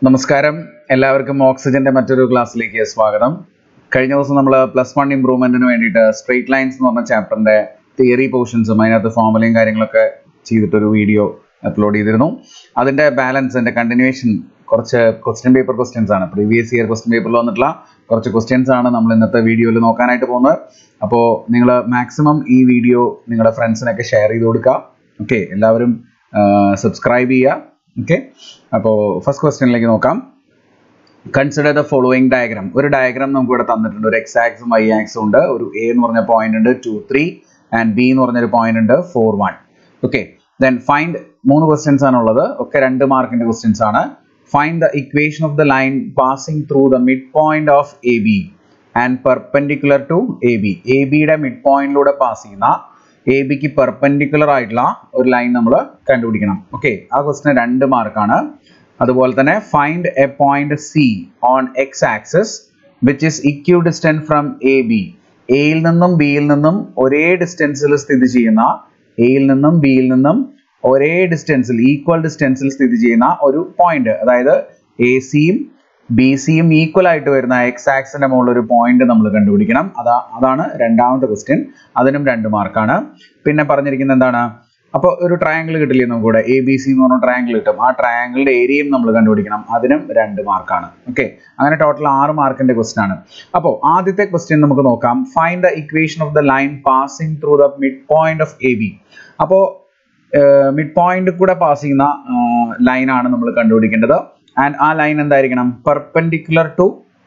നമസ്കാരം എല്ലാവർക്കും ഓക്സിജന്റെ മറ്റൊരു ക്ലാസ്സിലേക്ക് സ്വാഗതം കഴിഞ്ഞ ദിവസം നമ്മൾ പ്ലസ് വൺ ഇംപ്രൂവ്മെന്റിന് വേണ്ടിയിട്ട് സ്ട്രേറ്റ് ലൈൻസ് എന്ന് പറഞ്ഞ ചാപ്റ്ററിന്റെ തിയറി പോർഷൻസും അതിനകത്ത് ഫോർമുലയും കാര്യങ്ങളൊക്കെ ചെയ്തിട്ടൊരു വീഡിയോ അപ്ലോഡ് ചെയ്തിരുന്നു അതിന്റെ ബാലൻസ് അതിന്റെ കണ്ടിന്യൂവേഷൻ കുറച്ച് ക്വസ്റ്റ്യൻ പേപ്പർ ക്വസ്റ്റ്യൻസ് ആണ് പ്രീവിയസ് ഇയർ ക്വസ്റ്റ്യൻ പേപ്പറിൽ വന്നിട്ടുള്ള കുറച്ച് ക്വസ്റ്റ്യൻസ് ആണ് നമ്മൾ ഇന്നത്തെ വീഡിയോയിൽ നോക്കാനായിട്ട് പോകുന്നത് അപ്പോൾ നിങ്ങൾ മാക്സിമം ഈ വീഡിയോ നിങ്ങളുടെ ഫ്രണ്ട്സിനൊക്കെ ഷെയർ ചെയ്ത് കൊടുക്കുക ഓക്കെ എല്ലാവരും സബ്സ്ക്രൈബ് ചെയ്യുക ഓക്കെ അപ്പോൾ ഫസ്റ്റ് ക്വസ്റ്റ്യനിലേക്ക് നോക്കാം കൺസിഡർ ദ ഫോളോയിങ് ഡയഗ്രാം ഒരു ഡയഗ്രാം നമുക്ക് ഇവിടെ തന്നിട്ടുണ്ട് ഒരു എക്സ് ആക്സും വൈ ആക്സും ഉണ്ട് ഒരു എ എന്ന് പറഞ്ഞ പോയിന്റ് ഉണ്ട് ടു ത്രീ ആൻഡ് ബി എന്ന് പറഞ്ഞൊരു പോയിന്റ് ഉണ്ട് four one okay then find മൂന്ന് ക്വസ്റ്റ്യൻസ് ആണ് ഉള്ളത് ഒക്കെ രണ്ട് മാർക്കിന്റെ ക്വസ്റ്റ്യൻസ് ആണ് find the equation of the line passing through the mid point of A B and perpendicular to A B A ബിയുടെ മിഡ് പോയിന്റിലൂടെ പാസ് ചെയ്യുന്ന എ ബിക്ക് പെർപെൻഡിക്കുലർ ആയിട്ടുള്ള ഒരു ലൈൻ നമ്മൾ കണ്ടുപിടിക്കണം ഓക്കെ ആ ക്വസ്റ്റിന് രണ്ട് മാർക്കാണ് അതുപോലെ തന്നെ find a point C on x axis which is EQ distance from A B എയിൽ നിന്നും ബിയിൽ നിന്നും ഒരേ ഡിസ്റ്റൻസിൽ സ്ഥിതി ചെയ്യുന്ന എയിൽ നിന്നും ബിയിൽ നിന്നും ഒരേ ഡിസ്റ്റൻസിൽ ഈക്വൽ ഡിസ്റ്റൻസിൽ സ്ഥിതി ചെയ്യുന്ന ഒരു പോയിന്റ് അതായത് എ സിയും ബി സിയും ഈക്വൽ ആയിട്ട് വരുന്ന എക്സ് ആക്സിന്റെ മുകളിൽ ഒരു പോയിന്റ് നമ്മൾ കണ്ടുപിടിക്കണം അതാ അതാണ് രണ്ടാമത്തെ ക്വസ്റ്റ്യൻ അതിനും രണ്ട് മാർക്കാണ് പിന്നെ പറഞ്ഞിരിക്കുന്നത് എന്താണ് അപ്പോൾ ഒരു ട്രയാങ്കിൾ കിട്ടില്ലേ നമുക്ക് ഇവിടെ എ ബി സി എന്ന് പറഞ്ഞ ട്രയാങ്കിൾ കിട്ടും ആ ട്രയാങ്കിളിന്റെ ഏരിയയും നമ്മൾ കണ്ടുപിടിക്കണം അതിനും രണ്ട് മാർക്കാണ് ഓക്കെ അങ്ങനെ ടോട്ടൽ ആറ് മാർക്കിന്റെ ക്വസ്റ്റ്യൻ ആണ് അപ്പോൾ ആദ്യത്തെ ക്വസ്റ്റ്യൻ നമുക്ക് നോക്കാം find the equation of the line passing through the mid point of A B അപ്പോൾ മിഡ് പോയിന്റ് കൂടെ പാസ് ചെയ്യുന്ന ലൈനാണ് നമ്മൾ കണ്ടുപിടിക്കേണ്ടത് ആൻഡ് ആ ലൈൻ എന്തായിരിക്കണം പെർപെൻഡിക്കുലർ ടു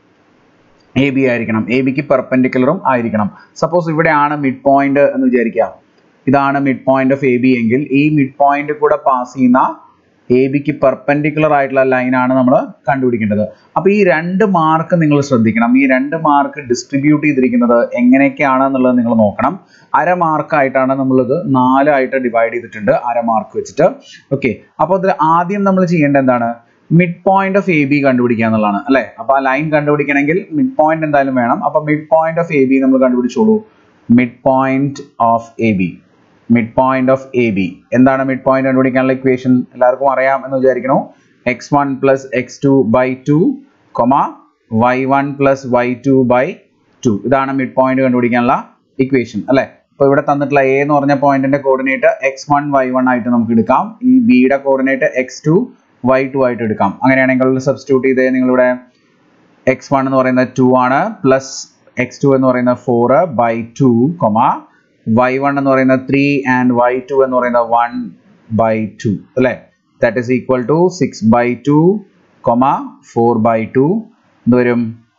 എ ബി ആയിരിക്കണം എ ബിക്ക് പെർപെൻഡിക്കുലറും ആയിരിക്കണം സപ്പോസ് ഇവിടെയാണ് മിഡ് പോയിന്റ് എന്ന് വിചാരിക്കുക ഇതാണ് mid point of A B എങ്കിൽ ഈ മിഡ് പോയിന്റ് കൂടെ പാസ് ചെയ്യുന്ന എ ബിക്ക് പെർപെൻഡിക്കുലർ ആയിട്ടുള്ള ലൈനാണ് നമ്മൾ കണ്ടുപിടിക്കേണ്ടത് അപ്പോൾ ഈ രണ്ട് മാർക്ക് നിങ്ങൾ ശ്രദ്ധിക്കണം ഈ രണ്ട് മാർക്ക് ഡിസ്ട്രിബ്യൂട്ട് ചെയ്തിരിക്കുന്നത് എങ്ങനെയൊക്കെയാണ് എന്നുള്ളത് നിങ്ങൾ നോക്കണം അര മാർക്കായിട്ടാണ് നമ്മളിത് നാലായിട്ട് ഡിവൈഡ് ചെയ്തിട്ടുണ്ട് അര മാർക്ക് വെച്ചിട്ട് ഓക്കെ അപ്പോൾ അതിൽ ആദ്യം നമ്മൾ ചെയ്യേണ്ടത് എന്താണ് mid point of A B കണ്ടുപിടിക്കുക എന്നുള്ളതാണ് അല്ലെ അപ്പൊ ആ ലൈൻ കണ്ടുപിടിക്കണമെങ്കിൽ മിഡ് പോയിന്റ് എന്തായാലും വേണം അപ്പൊ mid point of A B നമ്മൾ കണ്ടുപിടിച്ചോളൂ mid point of A B mid point of A B എന്താണ് മിഡ് പോയിന്റ് കണ്ടുപിടിക്കാനുള്ള ഇക്വേഷൻ എല്ലാവർക്കും അറിയാം എന്ന് വിചാരിക്കണു x one plus x two by two comma y one plus y two by two ഇതാണ് mid point കണ്ടുപിടിക്കാനുള്ള ഇക്വേഷൻ അല്ലെ അപ്പൊ ഇവിടെ തന്നിട്ടുള്ള എ എന്ന് പറഞ്ഞ പോയിന്റിന്റെ coordinate x one y one ആയിട്ട് നമുക്ക് എടുക്കാം ഈ ബിയുടെ coordinate X two y two ആയിട്ട് എടുക്കാം അങ്ങനെയാണെങ്കിൽ സബ്സ്റ്റിറ്റ്യൂട്ട് ചെയ്ത് നിങ്ങളിവിടെ എക്സ് വൺ എന്ന് പറയുന്നത് ടു ആണ് പ്ലസ് എക്സ് ടു എന്ന് പറയുന്നത് four by two comma y one എന്ന് പറയുന്നത് ത്രീ ആൻഡ് വൈ ടു എന്ന് പറയുന്നത് വൺ ബൈ ടു അല്ലേ that is equal to six by two comma four by two എന്ത് വരും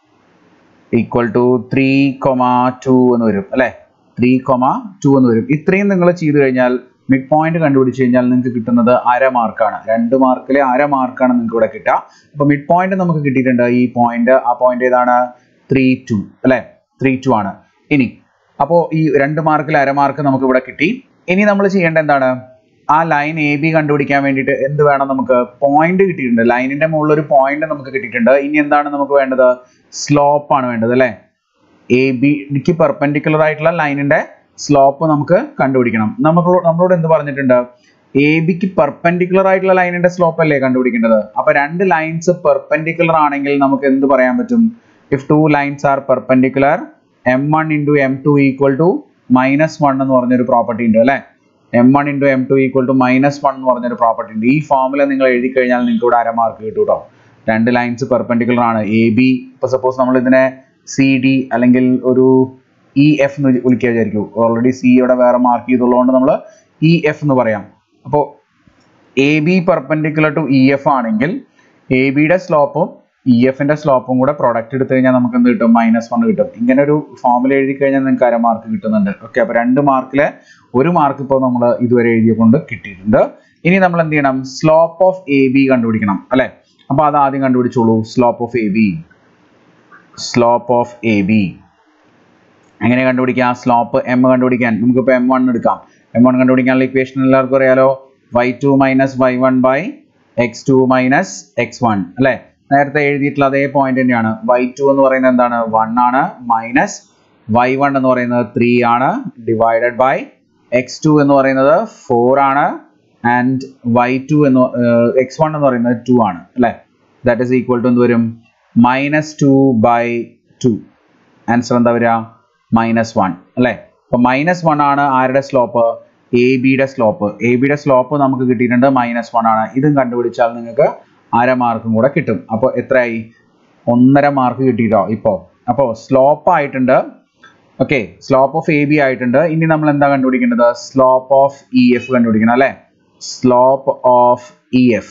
equal to three comma two എന്ന് വരും അല്ലേ ത്രീ കൊമ ടു എന്ന് വരും ഇത്രയും നിങ്ങൾ ചെയ്തു കഴിഞ്ഞാൽ മിഡ് പോയിന്റ് കണ്ടുപിടിച്ച് കഴിഞ്ഞാൽ നിങ്ങൾക്ക് കിട്ടുന്നത് അര മാർക്കാണ് രണ്ട് മാർക്കിലെ അര മാർക്കാണ് നിങ്ങൾക്ക് ഇവിടെ കിട്ടുക അപ്പൊ മിഡ് പോയിന്റ് നമുക്ക് കിട്ടിയിട്ടുണ്ട് ഈ പോയിന്റ് ആ പോയിന്റ് ഏതാണ് ത്രീ ടു അല്ലെ ത്രീ ടു ആണ് ഇനി അപ്പോൾ ഈ രണ്ട് മാർക്കിൽ അര മാർക്ക് നമുക്ക് ഇവിടെ കിട്ടി ഇനി നമ്മൾ ചെയ്യേണ്ട എന്താണ് ആ ലൈൻ എ ബി കണ്ടുപിടിക്കാൻ വേണ്ടിയിട്ട് എന്ത് വേണം നമുക്ക് പോയിന്റ് കിട്ടിയിട്ടുണ്ട് ലൈനിന്റെ മുകളിൽ ഒരു പോയിന്റ് നമുക്ക് കിട്ടിയിട്ടുണ്ട് ഇനി എന്താണ് നമുക്ക് വേണ്ടത് സ്ലോപ്പ് ആണ് വേണ്ടത് അല്ലെ എ ബിക്ക് പെർപെൻഡിക്കുലർ ആയിട്ടുള്ള ലൈനിന്റെ സ്ലോപ്പ് നമുക്ക് കണ്ടുപിടിക്കണം നമുക്ക് നമ്മളോട് എന്ത് പറഞ്ഞിട്ടുണ്ട് എ ബിക്ക് പെർപെൻഡിക്കുലർ ആയിട്ടുള്ള ലൈനിന്റെ സ്ലോപ്പ് അല്ലേ കണ്ടുപിടിക്കേണ്ടത് അപ്പൊ രണ്ട് ലൈൻസ് പെർപെൻഡിക്കുലർ ആണെങ്കിൽ നമുക്ക് എന്ത് പറയാൻ പറ്റും if two lines are perpendicular m one into m two equal to minus one എന്ന് പറഞ്ഞൊരു പ്രോപ്പർട്ടി ഉണ്ട് അല്ലെ m one into m two equal to minus one എന്ന് പറഞ്ഞൊരു പ്രോപ്പർട്ടി ഉണ്ട് ഈ ഫോമുല നിങ്ങൾ എഴുതി കഴിഞ്ഞാൽ നിങ്ങൾക്ക് ഇവിടെ അര മാർക്ക് കിട്ടും കേട്ടോ രണ്ട് ലൈൻസ് പെർപെൻഡിക്കുലർ ആണ് എ ബി ഇപ്പൊ സപ്പോസ് നമ്മൾ ഇതിനെ സി ഡി അല്ലെങ്കിൽ ഒരു ഇ എഫ് എന്ന് വിളിക്കുക വിചാരിക്കൂ ഓൾറെഡി സി ഇവിടെ വേറെ മാർക്ക് ചെയ്തുള്ളതുകൊണ്ട് നമ്മൾ ഇ എഫ് എന്ന് പറയാം അപ്പോൾ A B perpendicular to E F ആണെങ്കിൽ എ ബിയുടെ സ്ലോപ്പും ഇ എഫിന്റെ സ്ലോപ്പും കൂടെ പ്രൊഡക്റ്റ് എടുത്തു കഴിഞ്ഞാൽ നമുക്ക് എന്ത് കിട്ടും മൈനസ് വൺ കിട്ടും ഇങ്ങനെ ഒരു ഫോമിൽ എഴുതി കഴിഞ്ഞാൽ നിങ്ങൾക്ക് അര മാർക്ക് കിട്ടുന്നുണ്ട് ഓക്കെ അപ്പോൾ രണ്ട് മാർക്കിലെ ഒരു മാർക്ക് ഇപ്പോൾ നമ്മൾ ഇതുവരെ എഴുതിയ കൊണ്ട് കിട്ടിയിട്ടുണ്ട് ഇനി നമ്മൾ എന്ത് ചെയ്യണം സ്ലോപ്പ് ഓഫ് എ ബി കണ്ടുപിടിക്കണം അല്ലെ അപ്പോൾ അത് ആദ്യം കണ്ടുപിടിച്ചോളൂ slope of A B slope of A B എങ്ങനെ കണ്ടുപിടിക്കാം സ്ലോപ്പ് എം കണ്ടുപിടിക്കാൻ നമുക്കിപ്പോൾ എം വൺ എടുക്കാം എം വൺ കണ്ടുപിടിക്കാനുള്ള ഇക്വേഷൻ എല്ലാവർക്കും അറിയാലോ y two minus y one by x two minus x one അല്ലേ നേരത്തെ എഴുതിയിട്ടുള്ള അതേ പോയിന്റ് തന്നെയാണ് വൈ ടു എന്ന് പറയുന്നത് എന്താണ് വൺ ആണ് മൈനസ് വൈ വൺ എന്ന് പറയുന്നത് ത്രീ ആണ് ഡിവൈഡഡ് ബൈ എക്സ് ടു എന്ന് പറയുന്നത് ഫോർ ആണ് ആൻഡ് വൈ ടു എന്ന് എക്സ് വൺ എന്ന് പറയുന്നത് ടു ആണ് അല്ലേ ദാറ്റ് ഈസ് ഈക്വൽ ടു എന്ത് വരും minus two by two answer എന്താ വരിക മൈനസ് വൺ അല്ലേ അപ്പൊ മൈനസ് വൺ ആണ് ആരുടെ സ്ലോപ്പ് എ ബിയുടെ സ്ലോപ്പ് എ ബിയുടെ സ്ലോപ്പ് നമുക്ക് കിട്ടിയിട്ടുണ്ട് മൈനസ് വൺ ആണ് ഇതും കണ്ടുപിടിച്ചാൽ നിങ്ങൾക്ക് അര മാർക്കും കൂടെ കിട്ടും അപ്പോൾ എത്രയായി ഒന്നര മാർക്ക് കിട്ടിയിട്ടോ ഇപ്പോൾ അപ്പോൾ സ്ലോപ്പ് ആയിട്ടുണ്ട് okay slope of A B ആയിട്ടുണ്ട് ഇനി നമ്മൾ എന്താ കണ്ടുപിടിക്കേണ്ടത് സ്ലോപ്പ് ഓഫ് ഇ എഫ് കണ്ടുപിടിക്കണം അല്ലേ slope of E F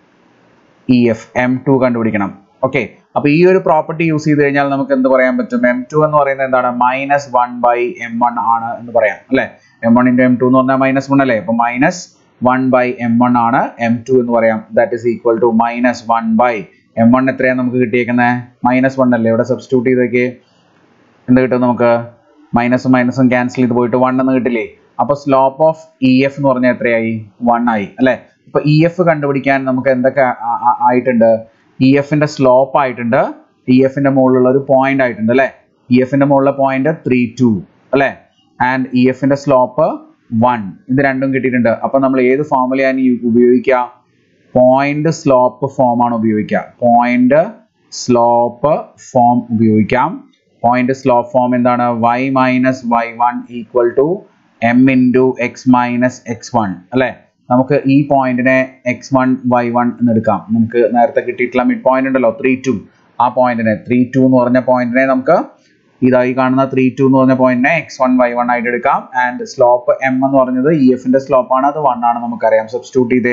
E F m two കണ്ടുപിടിക്കണം ഓക്കെ അപ്പൊ ഈ ഒരു പ്രോപ്പർട്ടി യൂസ് ചെയ്ത് കഴിഞ്ഞാൽ നമുക്ക് എന്ത് പറയാൻ പറ്റും എം ടു എന്ന് പറയുന്നത് എന്താണ് minus one by m one ആണ് എന്ന് പറയാം അല്ലെ m one into m two എന്ന് പറഞ്ഞാൽ മൈനസ് വൺ അല്ലേ അപ്പൊ minus one by m one ആണ് എം ടു എന്ന് പറയാം that is equal to minus one by m one എത്രയാണ് നമുക്ക് കിട്ടിയേക്കുന്നത് മൈനസ് വൺ അല്ലേ ഇവിടെ സബ്സ്റ്റിറ്റ്യൂട്ട് ചെയ്തേക്ക് എന്ത് കിട്ടും നമുക്ക് മൈനസും മൈനസും ക്യാൻസൽ ചെയ്ത് പോയിട്ട് വൺ എന്ന് കിട്ടില്ലേ അപ്പൊ സ്ലോപ്പ് ഓഫ് ഇ എഫ് എന്ന് പറഞ്ഞാൽ എത്രയായി വൺ ആയി അല്ലെ ഇപ്പൊ ഇ എഫ് കണ്ടുപിടിക്കാൻ നമുക്ക് എന്തൊക്കെ ആ- ആ- ആയിട്ടുണ്ട് ഇ എഫിന്റെ സ്ലോപ്പ് ആയിട്ടുണ്ട് ഇ എഫിന്റെ മുകളിലുള്ള ഒരു പോയിന്റ് ആയിട്ടുണ്ട് അല്ലെ ഇ എഫിന്റെ മുകളിലെ പോയിന്റ് ത്രീ ടു അല്ലെ ആൻഡ് ഇ എഫിന്റെ സ്ലോപ്പ് വൺ ഇത് രണ്ടും കിട്ടിയിട്ടുണ്ട് അപ്പൊ നമ്മൾ ഏത് ഫോമുലയാണ് ഈ ഉപയോഗിക്കുക പോയിന്റ് സ്ലോപ്പ് ഫോം ആണ് ഉപയോഗിക്കുക പോയിന്റ് സ്ലോപ്പ് ഫോം ഉപയോഗിക്കാം പോയിന്റ് സ്ലോപ്പ് ഫോം എന്താണ് y minus y one equal to m into x minus x one അല്ലേ നമുക്ക് ഈ പോയിന്റിനെ എക്സ് വൺ വൈ വൺ എന്ന് എടുക്കാം നമുക്ക് നേരത്തെ കിട്ടിയിട്ടുള്ള മിഡ് പോയിന്റ് ഉണ്ടല്ലോ ത്രീ ടു ആ പോയിന്റിനെ ത്രീ ടു എന്ന് പറഞ്ഞ പോയിന്റിനെ നമുക്ക് ഇതായി കാണുന്ന ത്രീ ടു എന്ന് പറഞ്ഞ പോയിന്റിനെ എക്സ് വൺ വൈ വൺ ആയിട്ട് എടുക്കാം ആൻഡ് സ്ലോപ്പ് എം എന്ന് പറഞ്ഞത് ഇ എഫിന്റെ സ്ലോപ്പ് ആണ് അത് വൺ ആണ് നമുക്കറിയാം സബ്സ്റ്റിറ്റ്യൂട്ട് ചെയ്തേ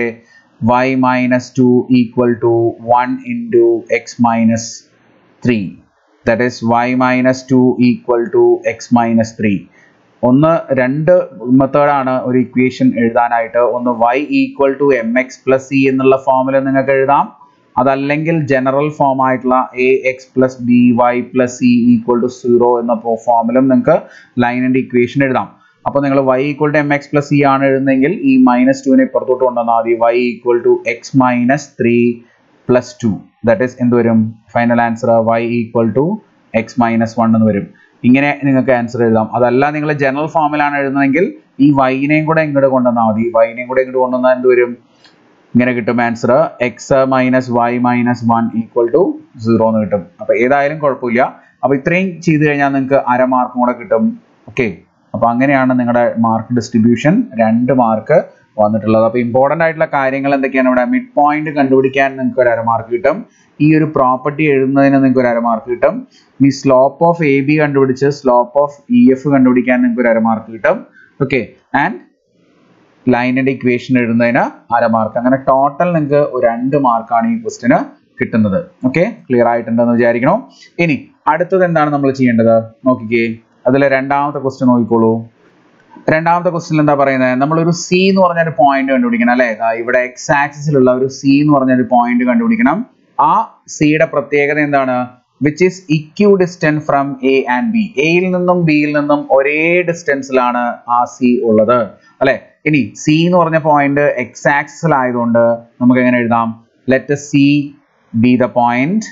y minus two equal to one into x minus three that is y minus two equal to x minus three ഒന്ന് രണ്ട് മെത്തേഡാണ് ഒരു ഇക്വേഷൻ എഴുതാനായിട്ട് ഒന്ന് y equal to m x plus c എന്നുള്ള ഫോമിൽ നിങ്ങൾക്ക് എഴുതാം അതല്ലെങ്കിൽ ജനറൽ ഫോം ആയിട്ടുള്ള a x plus b y plus c equal to zero എന്ന ഫോമിലും നിങ്ങൾക്ക് ലൈനിന്റെ ഇക്വേഷൻ എഴുതാം അപ്പോൾ നിങ്ങൾ y equal to m x plus C ആണ് എഴുതുന്നതെങ്കിൽ ഈ മൈനസ് ടുവിനെ പുറത്തോട്ട് കൊണ്ടുവന്നാൽ മതി y equal to x minus three plus two that is എന്ത് വരും final answer y equal to x minus one എന്ന് വരും ഇങ്ങനെ നിങ്ങൾക്ക് ആൻസർ എഴുതാം അതല്ല നിങ്ങൾ ജനറൽ ഫോമിലാണ് എഴുതുന്നതെങ്കിൽ ഈ വൈനെയും കൂടെ ഇങ്ങോട്ട് കൊണ്ടുവന്നാൽ മതി വൈനെയും കൂടെ ഇങ്ങോട്ട് കൊണ്ടുവന്നാൽ എന്ത് വരും ഇങ്ങനെ കിട്ടും answer x minus y minus one equal to zero എന്ന് കിട്ടും അപ്പൊ ഏതായാലും കുഴപ്പമില്ല അപ്പൊ ഇത്രയും ചെയ്തു കഴിഞ്ഞാൽ നിങ്ങൾക്ക് അര മാർക്കും കൂടെ കിട്ടും ഓക്കെ അപ്പൊ അങ്ങനെയാണ് നിങ്ങളുടെ മാർക്ക് ഡിസ്ട്രിബ്യൂഷൻ രണ്ട് മാർക്ക് വന്നിട്ടുള്ളത് അപ്പൊ ഇമ്പോർട്ടന്റ് ആയിട്ടുള്ള കാര്യങ്ങൾ എന്തൊക്കെയാണ് ഇവിടെ മിഡ് പോയിന്റ് കണ്ടുപിടിക്കാൻ നിങ്ങൾക്ക് ഒരു അര മാർക്ക് കിട്ടും ഈ ഒരു പ്രോപ്പർട്ടി എഴുതുന്നതിന് നിങ്ങൾക്ക് ഒരു അര മാർക്ക് കിട്ടും ഈ സ്ലോപ്പ് ഓഫ് എ ബി കണ്ടുപിടിച്ച് സ്ലോപ്പ് ഓഫ് ഇ എഫ് കണ്ടുപിടിക്കാൻ നിങ്ങൾക്ക് ഒരു അര മാർക്ക് കിട്ടും ഓക്കെ ആൻഡ് ലൈനിന്റെ ഇക്വേഷൻ എഴുതുന്നതിന് അര മാർക്ക് അങ്ങനെ ടോട്ടൽ നിങ്ങൾക്ക് ഒരു രണ്ട് മാർക്കാണ് ഈ ക്വസ്റ്റിന് കിട്ടുന്നത് ഓക്കെ ക്ലിയർ ആയിട്ടുണ്ടെന്ന് വിചാരിക്കണം ഇനി അടുത്തത് എന്താണ് നമ്മൾ ചെയ്യേണ്ടത് നോക്കിക്കേ അതിലെ രണ്ടാമത്തെ ക്വസ്റ്റ്യൻ നോക്കിക്കോളൂ രണ്ടാമത്തെ ക്വസ്റ്റ്യൻ എന്താ പറയുന്നത് നമ്മളൊരു സി എന്ന് പറഞ്ഞ ഒരു പോയിന്റ് കണ്ടുപിടിക്കണം അല്ലേ ദാ ഇവിടെ എക്സ് ആക്സിസിലുള്ള ഒരു സി എന്ന് പറഞ്ഞ ഒരു പോയിന്റ് കണ്ടുപിടിക്കണം ആ സിയുടെ പ്രത്യേകത എന്താണ് which is EQ distance from A and B എയിൽ നിന്നും ബിയിൽ നിന്നും ഒരേ ഡിസ്റ്റൻസിലാണ് ആ സി ഉള്ളത് അല്ലെ ഇനി സി എന്ന് പറഞ്ഞ പോയിന്റ് എക്സ് ആക്സിസിൽ ആയതുകൊണ്ട് നമുക്ക് എങ്ങനെ എഴുതാം let C be the point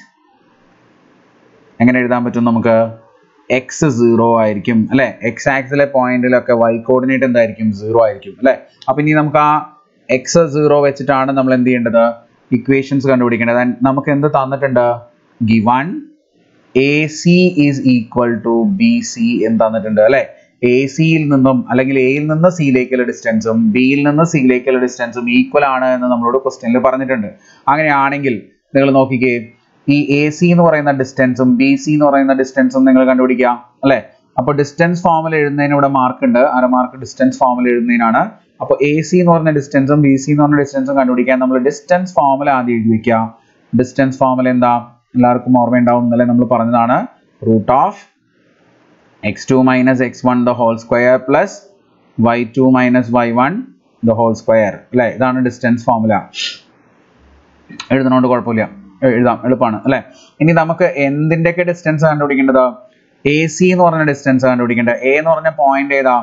എങ്ങനെ എഴുതാൻ പറ്റും നമുക്ക് എക്സ് സീറോ ആയിരിക്കും അല്ലെ എക്സ് ആക്സിലെ പോയിന്റിലൊക്കെ വൈ കോർഡിനേറ്റ് എന്തായിരിക്കും സീറോ ആയിരിക്കും അല്ലെ അപ്പൊ ഇനി നമുക്ക് ആ എക്സ് സീറോ വെച്ചിട്ടാണ് നമ്മൾ എന്ത് ചെയ്യേണ്ടത് ഇക്വേഷൻസ് കണ്ടുപിടിക്കേണ്ടത് And നമുക്ക് എന്ത് തന്നിട്ടുണ്ട് given A C is equal to B C എന്ന് തന്നിട്ടുണ്ട് അല്ലെ എ സിയിൽ നിന്നും അല്ലെങ്കിൽ എയിൽ നിന്ന് സിയിലേക്കുള്ള ഡിസ്റ്റൻസും ബിയിൽ നിന്ന് സിയിലേക്കുള്ള ഡിസ്റ്റൻസും ഈക്വൽ ആണ് എന്ന് നമ്മളോട് ക്വസ്റ്റ്യനിൽ പറഞ്ഞിട്ടുണ്ട് അങ്ങനെയാണെങ്കിൽ നിങ്ങൾ നോക്കിക്കേ ഈ എ സി എന്ന് പറയുന്ന ഡിസ്റ്റൻസും ബി സി എന്ന് പറയുന്ന ഡിസ്റ്റൻസും നിങ്ങൾ കണ്ടുപിടിക്കുക അല്ലെ അപ്പൊ ഡിസ്റ്റൻസ് ഫോമിൽ എഴുതുന്നതിന് ഇവിടെ മാർക്ക് ഉണ്ട് അര മാർക്ക് ഡിസ്റ്റൻസ് ഫോമിൽ എഴുതുന്നതിനാണ് അപ്പൊ എ സി എന്ന് പറഞ്ഞ ഡിസ്റ്റൻസും ബി സി എന്ന് പറഞ്ഞ ഡിസ്റ്റൻസും കണ്ടുപിടിക്കാൻ നമ്മൾ ഡിസ്റ്റൻസ് ഫോമിൽ ആദ്യം എഴുതി വെക്കുക ഡിസ്റ്റൻസ് ഫോമിൽ എന്താ എല്ലാവർക്കും ഓർമ്മയുണ്ടാവും ഇന്നലെ നമ്മൾ പറഞ്ഞതാണ് root of x two minus x one the whole square plus y two minus y one the whole square അല്ലെ ഇതാണ് ഡിസ്റ്റൻസ് ഫോമുല എഴുതുന്നതുകൊണ്ട് കുഴപ്പമില്ല എ- എഴുതാം എളുപ്പമാണ് അല്ലെ ഇനി നമുക്ക് എന്തിന്റെയൊക്കെ ഡിസ്റ്റൻസ് കണ്ടുപിടിക്കേണ്ടത് എ സി എന്ന് പറഞ്ഞ ഡിസ്റ്റൻസ് കണ്ടുപിടിക്കേണ്ടത് എ എന്ന് പറഞ്ഞ പോയിന്റ് ഏതാ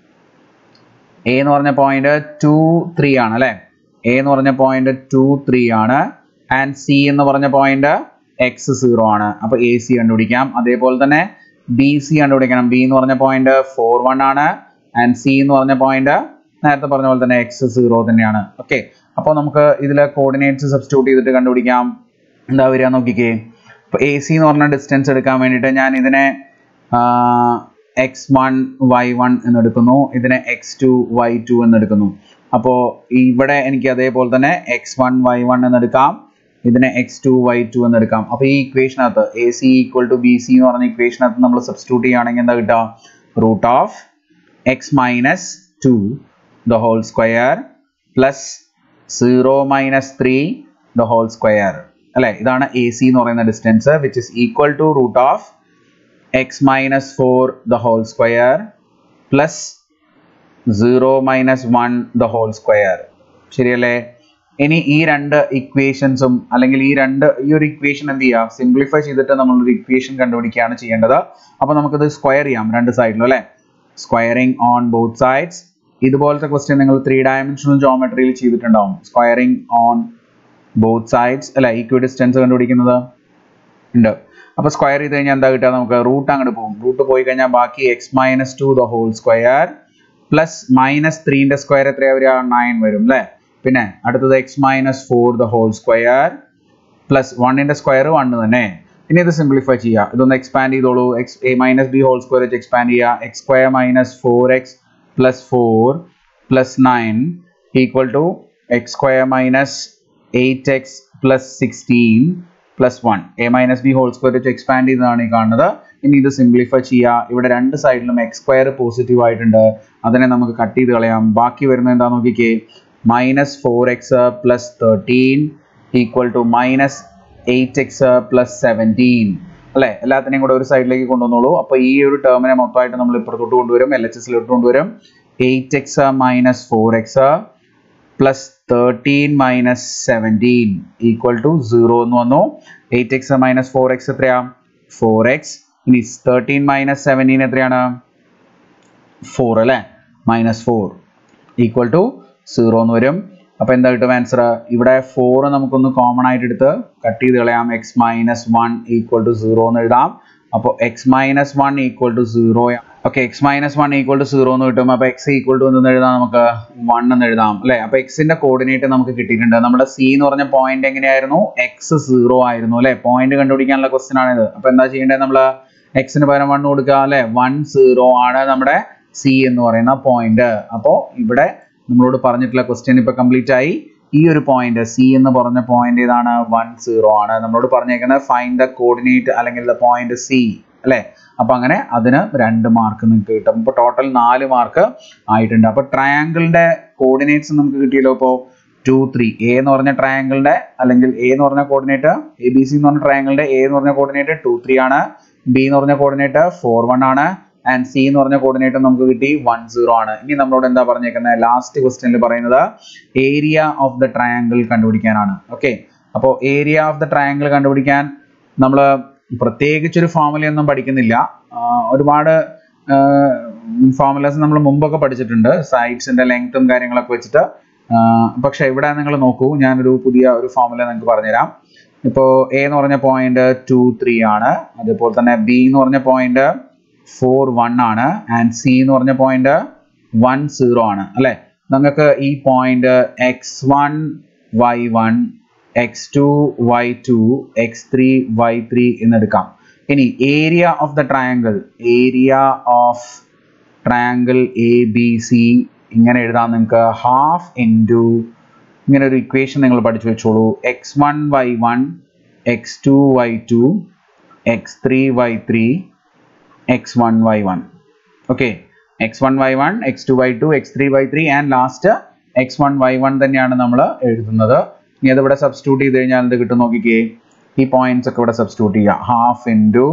എ എന്ന് പറഞ്ഞ പോയിന്റ് ടു ത്രീ ആണ് അല്ലെ എ എന്ന് പറഞ്ഞ പോയിന്റ് ടു ത്രീ ആണ് ആൻഡ് സി എന്ന് പറഞ്ഞ പോയിന്റ് എക്സ് സീറോ ആണ് അപ്പൊ എ സി കണ്ടുപിടിക്കാം അതേപോലെ തന്നെ ബി സി കണ്ടുപിടിക്കണം ബി എന്ന് പറഞ്ഞ പോയിന്റ് ഫോർ വൺ ആണ് ആൻഡ് സി എന്ന് പറഞ്ഞ പോയിന്റ് നേരത്തെ പറഞ്ഞ പോലെ തന്നെ എക്സ് സീറോ തന്നെയാണ് ഓക്കെ അപ്പോൾ നമുക്ക് ഇതിലെ കോർഡിനേറ്റ്സ് സബ്സ്റ്റിറ്റ്യൂട്ട് ചെയ്തിട്ട് കണ്ടുപിടിക്കാം എന്താ വരിക നോക്കിക്കേ ഇപ്പോൾ എ സി എന്ന് പറഞ്ഞ ഡിസ്റ്റൻസ് എടുക്കാൻ വേണ്ടിയിട്ട് ഞാൻ ഇതിനെ എക്സ് വൺ വൈ വൺ എന്നെടുക്കുന്നു ഇതിനെ എക്സ് ടു വൈ ടു എന്നെടുക്കുന്നു അപ്പോൾ ഇവിടെ എനിക്ക് അതേപോലെ തന്നെ എക്സ് വൺ വൈ വൺ എന്നെടുക്കാം ഇതിനെ എക്സ് ടു വൈ ടു എന്നെടുക്കാം അപ്പോൾ ഈ ഇക്വേഷനകത്ത് A C equal to B C എന്ന് പറഞ്ഞ ഇക്വേഷനകത്ത് നമ്മൾ സബ്സ്റ്റിറ്റ്യൂട്ട് ചെയ്യുകയാണെങ്കിൽ എന്താ കിട്ടുക root of x minus two the whole square plus zero minus three the whole square അല്ലെ ഇതാണ് എ സി എന്ന് പറയുന്ന distance which is equal to root of x minus four the whole square plus zero minus one the whole square ശരിയല്ലേ ഇനി ഈ രണ്ട് ഇക്വേഷൻസും അല്ലെങ്കിൽ ഈ രണ്ട് ഈ ഒരു ഇക്വേഷൻ എന്ത് ചെയ്യാം സിംപ്ലിഫൈ ചെയ്തിട്ട് നമ്മളൊരു ഇക്വേഷൻ കണ്ടുപിടിക്കുകയാണ് ചെയ്യേണ്ടത് അപ്പോൾ നമുക്കത് സ്ക്വയർ ചെയ്യാം രണ്ട് സൈഡിലും അല്ലേ സ്ക്വയറിംഗ് ഓൺ ബോത്ത് സൈഡ്സ് ഇതുപോലത്തെ ക്വസ്റ്റ്യൻ നിങ്ങൾ ത്രീ ഡയമെൻഷണൽ ജോമെട്രിയിൽ ചെയ്തിട്ടുണ്ടാവും സ്ക്വയറിംഗ് ഓൺ ബോത്ത് സൈഡ്സ് അല്ല ഈക്വി ഡിസ്റ്റൻസ് കണ്ടുപിടിക്കുന്നത് ഉണ്ട് അപ്പോൾ സ്ക്വയർ ചെയ്ത് കഴിഞ്ഞാൽ എന്താ കിട്ടുക നമുക്ക് റൂട്ട് അങ്ങോട്ട് പോകും റൂട്ട് പോയി കഴിഞ്ഞാൽ ബാക്കി x minus two the whole square plus minus ത്രീൻ്റെ സ്ക്വയർ എത്രയാ വരിക നയൻ വരും അല്ലേ പിന്നെ അടുത്തത് x minus four the whole square plus വണ്ണിൻ്റെ സ്ക്വയർ വണ്ണ് തന്നെ ഇനി ഇത് സിംപ്ലിഫൈ ചെയ്യുക ഇതൊന്ന് എക്സ്പാൻഡ് ചെയ്തോളൂ x a minus b whole square വെച്ച് എക്സ്പാൻഡ് ചെയ്യുക x square minus four x plus four plus nine equal to x square minus eight x plus sixteen plus one a minus b whole square വെച്ച് expand ചെയ്തതാണ് ഈ കാണുന്നത് ഇനി ഇത് simplify ചെയ്യുക ഇവിടെ രണ്ട് സൈഡിലും എക്സ് സ്ക്വയർ പോസിറ്റീവ് ആയിട്ടുണ്ട് അതിനെ നമുക്ക് കട്ട് ചെയ്ത് കളയാം ബാക്കി വരുന്നത് എന്താ നോക്കിക്കേ minus four x plus thirteen equal to minus eight x plus seventeen അല്ലേ എല്ലാത്തിനെയും കൂടെ ഒരു സൈഡിലേക്ക് കൊണ്ടുവന്നോളൂ അപ്പോൾ ഈ ഒരു ടേമിനെ മൊത്തമായിട്ട് നമ്മൾ ഇപ്പുറത്തോട്ട് കൊണ്ടുവരും എൽ എച്ച് എസിലോട്ട് കൊണ്ടുവരും eight x minus four x plus thirteen minus seventeen equal to zero എന്ന് വന്നു eight x minus four x എത്രയാ ഫോർ എക്സ് ഇനി തേർട്ടീൻ മൈനസ് സെവൻറ്റീൻ എത്രയാണ് ഫോർ അല്ലേ minus four equal to zero എന്ന് വരും അപ്പോൾ എന്താ കിട്ടും ആൻസർ ഇവിടെ ഫോർ നമുക്കൊന്ന് കോമൺ ആയിട്ട് എടുത്ത് കട്ട് ചെയ്ത് കളയാം x minus one equal to zero എന്ന് എഴുതാം അപ്പോൾ x minus one equal to zero okay x minus one equal to zero എന്ന് കിട്ടും അപ്പോൾ എക്സ് ഈക്വൽ ടു എന്ന് എഴുതാം നമുക്ക് വൺ എന്ന് എഴുതാം അല്ലേ അപ്പോൾ എക്സിന്റെ കോർഡിനേറ്റ് നമുക്ക് കിട്ടിയിട്ടുണ്ട് നമ്മുടെ സി എന്ന് പറഞ്ഞ പോയിന്റ് എങ്ങനെയായിരുന്നു എക്സ് സീറോ ആയിരുന്നു അല്ലേ പോയിന്റ് കണ്ടുപിടിക്കാനുള്ള ക്വസ്റ്റ്യൻ ആണിത് അപ്പോൾ എന്താ ചെയ്യേണ്ടത് നമ്മൾ എക്സിന് പകരം വൺ കൊടുക്കുക അല്ലേ വൺ സീറോ ആണ് നമ്മുടെ സി എന്ന് പറയുന്ന പോയിന്റ് അപ്പോൾ ഇവിടെ നമ്മളോട് പറഞ്ഞിട്ടുള്ള ക്വസ്റ്റ്യൻ ഇപ്പൊ കംപ്ലീറ്റ് ആയി ഈ ഒരു പോയിന്റ് സി എന്ന് പറഞ്ഞ പോയിന്റ് ഏതാണ് വൺ സീറോ ആണ് നമ്മളോട് പറഞ്ഞേക്കുന്നത് ഫൈൻഡ് ദ കോർഡിനേറ്റ് അല്ലെങ്കിൽ ദ പോയിന്റ് സി അല്ലെ അപ്പൊ അങ്ങനെ അതിന് രണ്ട് മാർക്ക് നിങ്ങൾക്ക് കിട്ടും ഇപ്പൊ ടോട്ടൽ നാല് മാർക്ക് ആയിട്ടുണ്ട് അപ്പൊ ട്രയാങ്കിളിന്റെ കോർഡിനേറ്റ്സ് നമുക്ക് കിട്ടിയല്ലോ ഇപ്പോൾ ടു ത്രീ എ എന്ന് പറഞ്ഞ ട്രയാങ്കിളിന്റെ അല്ലെങ്കിൽ എ എന്ന് പറഞ്ഞ കോർഡിനേറ്റ് എ ബി സി എന്ന് പറഞ്ഞ ട്രയാങ്കിളിന്റെ എ എന്ന് പറഞ്ഞ കോർഡിനേറ്റ് ടു ത്രീ ആണ് ബി എന്ന് പറഞ്ഞ കോർഡിനേറ്റ് ഫോർ വൺ ആണ് ആൻഡ് സി എന്ന് പറഞ്ഞ കോർഡിനേറ്റ് നമുക്ക് കിട്ടി വൺ സീറോ ആണ് ഇനി നമ്മളോട് എന്താ പറഞ്ഞേക്കുന്നത് ലാസ്റ്റ് ക്വസ്റ്റ്യനിൽ പറയുന്നത് ഏരിയ ഓഫ് ദ ട്രയാങ്കിൾ കണ്ടുപിടിക്കാനാണ് ഓക്കെ അപ്പോൾ ഏരിയ ഓഫ് ദ ട്രയാങ്കിൾ കണ്ടുപിടിക്കാൻ നമ്മൾ പ്രത്യേകിച്ച് ഒരു ഫോർമുലയൊന്നും പഠിക്കുന്നില്ല ഒരുപാട് ഫോർമുലാസ് നമ്മൾ മുമ്പൊക്കെ പഠിച്ചിട്ടുണ്ട് സൈഡ്സിന്റെ ലെങ്ത്തും കാര്യങ്ങളൊക്കെ വെച്ചിട്ട് പക്ഷെ ഇവിടെ നിങ്ങൾ നോക്കൂ ഞാനൊരു പുതിയ ഒരു ഫോർമുല നിങ്ങൾക്ക് പറഞ്ഞുതരാം ഇപ്പോൾ എ എന്ന് പറഞ്ഞ പോയിന്റ് ടു ത്രീ ആണ് അതുപോലെ തന്നെ ബി എന്ന് പറഞ്ഞ പോയിന്റ് ഫോർ വൺ ആണ് ആൻഡ് സി എന്ന് പറഞ്ഞ പോയിന്റ് വൺ സീറോ ആണ് അല്ലെ നിങ്ങൾക്ക് ഈ point x one y one x two y two x three y three എന്നെടുക്കാം ഇനി area of the triangle area of triangle A B C ഇങ്ങനെ എഴുതാം നിങ്ങൾക്ക് ഹാഫ് ഇൻറ്റു ഇങ്ങനെ ഒരു ഇക്വേഷൻ നിങ്ങൾ പഠിച്ചു വെച്ചോളൂ x one y one x two y two x three y three x one y one okay x one y one x two y two x three y three and last x one y one തന്നെയാണ് നമ്മൾ എഴുതുന്നത് ഇനി അത് ഇവിടെ substitute ചെയ്ത് കഴിഞ്ഞാൽ എന്ത് കിട്ടും നോക്കിക്കേ ഈ പോയിന്റ്സ് ഒക്കെ ഇവിടെ സബ്സ്റ്റിറ്റ്യൂട്ട് ചെയ്യുക half into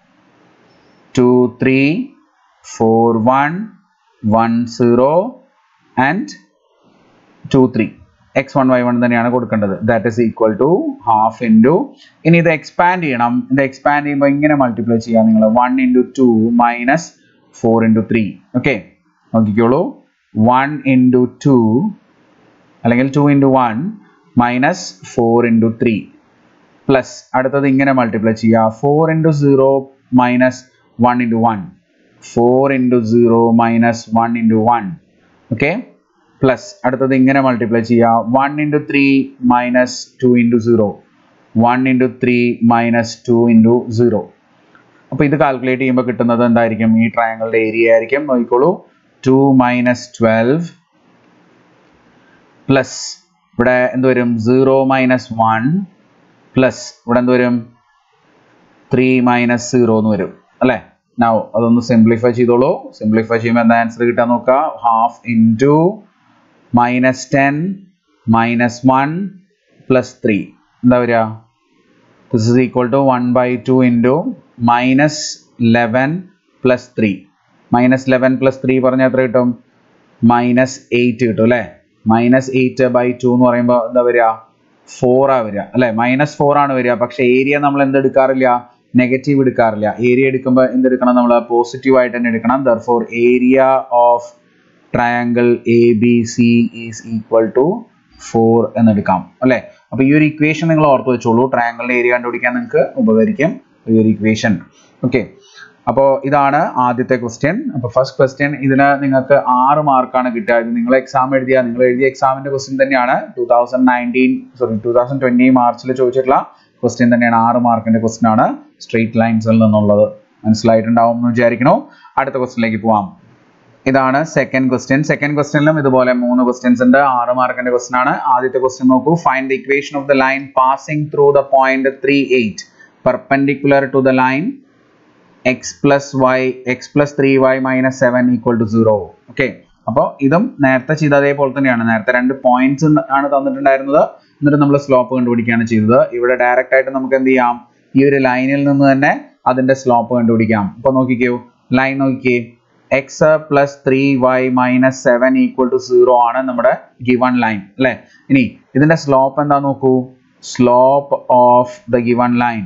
two three four one one zero and two three x one y one തന്നെയാണ് കൊടുക്കേണ്ടത് that is equal to half into ഇനി ഇത് എക്സ്പാൻഡ് ചെയ്യണം ഇത് എക്സ്പാൻഡ് ചെയ്യുമ്പോൾ ഇങ്ങനെ മൾട്ടിപ്ലൈ ചെയ്യാം നിങ്ങൾ one into two minus four into three okay നോക്കിക്കോളൂ വൺ ഇൻറ്റു ടു അല്ലെങ്കിൽ two into one minus four into three plus അടുത്തത് ഇങ്ങനെ മൾട്ടിപ്ലൈ ചെയ്യുക four into zero minus one into one four into zero minus one into one okay plus അടുത്തത് ഇങ്ങനെ multiply ചെയ്യുക one into three minus two into zero one into three minus two into zero അപ്പോൾ ഇത് calculate ചെയ്യുമ്പോൾ കിട്ടുന്നത് എന്തായിരിക്കും ഈ ട്രയാങ്കിളുടെ area ആയിരിക്കും നോക്കിക്കോളൂ ടു മൈനസ് ട്വൽവ് പ്ലസ് ഇവിടെ എന്ത് വരും സീറോ മൈനസ് വൺ പ്ലസ് ഇവിടെ എന്ത് വരും ത്രീ മൈനസ് സീറോ എന്ന് വരും അല്ലേ നൗ അതൊന്ന് സിംപ്ലിഫൈ ചെയ്തോളൂ സിംപ്ലിഫൈ ചെയ്യുമ്പോൾ എന്താ ആൻസർ കിട്ടാൻ നോക്കുക half into minus ten minus one plus three എന്താ വരിക this is equal to one by two into minus eleven plus three minus eleven plus three പറഞ്ഞാൽ എത്ര കിട്ടും മൈനസ് എയ്റ്റ് കിട്ടും അല്ലേ മൈനസ് എയ്റ്റ് ബൈ ടു എന്ന് പറയുമ്പോൾ എന്താ വരിക ഫോർ ആ വരിക അല്ലേ മൈനസ് ഫോർ ആണ് വരിക പക്ഷെ ഏരിയ നമ്മൾ എന്ത് എടുക്കാറില്ല നെഗറ്റീവ് എടുക്കാറില്ല ഏരിയ എടുക്കുമ്പോൾ എന്തെടുക്കണം നമ്മൾ പോസിറ്റീവ് ആയിട്ട് തന്നെ എടുക്കണം therefore area of triangle A B C is equal to four എന്നെടുക്കാം അല്ലേ അപ്പോൾ ഈ ഒരു ഇക്വേഷൻ നിങ്ങൾ ഓർത്ത് വെച്ചോളൂ ട്രയാങ്കിളിൻ്റെ ഏരിയ കണ്ടുപിടിക്കാൻ നിങ്ങൾക്ക് ഉപകരിക്കും ഈ ഒരു ഇക്വേഷൻ ഓക്കെ അപ്പോൾ ഇതാണ് ആദ്യത്തെ ക്വസ്റ്റ്യൻ അപ്പോൾ ഫസ്റ്റ് ക്വസ്റ്റ്യൻ ഇതിന് നിങ്ങൾക്ക് ആറ് മാർക്കാണ് കിട്ടുക ഇത് നിങ്ങൾ എക്സാം എഴുതിയ നിങ്ങൾ എഴുതിയ എക്സാമിന്റെ ക്വസ്റ്റ്യൻ തന്നെയാണ് two thousand nineteen sorry two thousand twenty മാർച്ചിൽ ചോദിച്ചിട്ടുള്ള ക്വസ്റ്റ്യൻ തന്നെയാണ് ആറ് മാർക്കിന്റെ ക്വസ്റ്റ്യൻ ആണ് സ്ട്രെയിറ്റ് ലൈൻസിൽ നിന്നുള്ളത് മനസ്സിലായിട്ടുണ്ടാവും എന്ന് വിചാരിക്കുന്നു അടുത്ത ക്വസ്റ്റ്യനിലേക്ക് പോവാം ഇതാണ് സെക്കൻഡ് ക്വസ്റ്റ്യൻ സെക്കൻഡ് ക്വസ്റ്റ്യനിലും ഇതുപോലെ മൂന്ന് ക്വസ്റ്റ്യൻസ് ഉണ്ട് ആറ് മാർക്കിന്റെ ക്വസ്റ്റ്യൻ ആണ് ആദ്യത്തെ ക്വസ്റ്റ്യൻ നോക്കൂ find the equation of the line passing through the point three eight perpendicular to the line x plus y x plus three y minus seven equal to zero okay അപ്പോൾ ഇതും നേരത്തെ ചെയ്ത അതേപോലെ തന്നെയാണ് നേരത്തെ രണ്ട് പോയിന്റ്സ് ആണ് തന്നിട്ടുണ്ടായിരുന്നത് എന്നിട്ട് നമ്മൾ സ്ലോപ്പ് കണ്ടുപിടിക്കുകയാണ് ചെയ്തത് ഇവിടെ ഡയറക്റ്റ് ആയിട്ട് നമുക്ക് എന്ത് ചെയ്യാം ഈ ഒരു ലൈനിൽ നിന്ന് തന്നെ അതിന്റെ സ്ലോപ്പ് കണ്ടുപിടിക്കാം ഇപ്പൊ നോക്കിക്കോ ലൈൻ നോക്കിക്കേ x plus three y minus seven equal to zero ആണ് നമ്മുടെ ഗിവൺ ലൈൻ അല്ലെ ഇനി ഇതിന്റെ സ്ലോപ്പ് എന്താ നോക്കൂ slope of the given line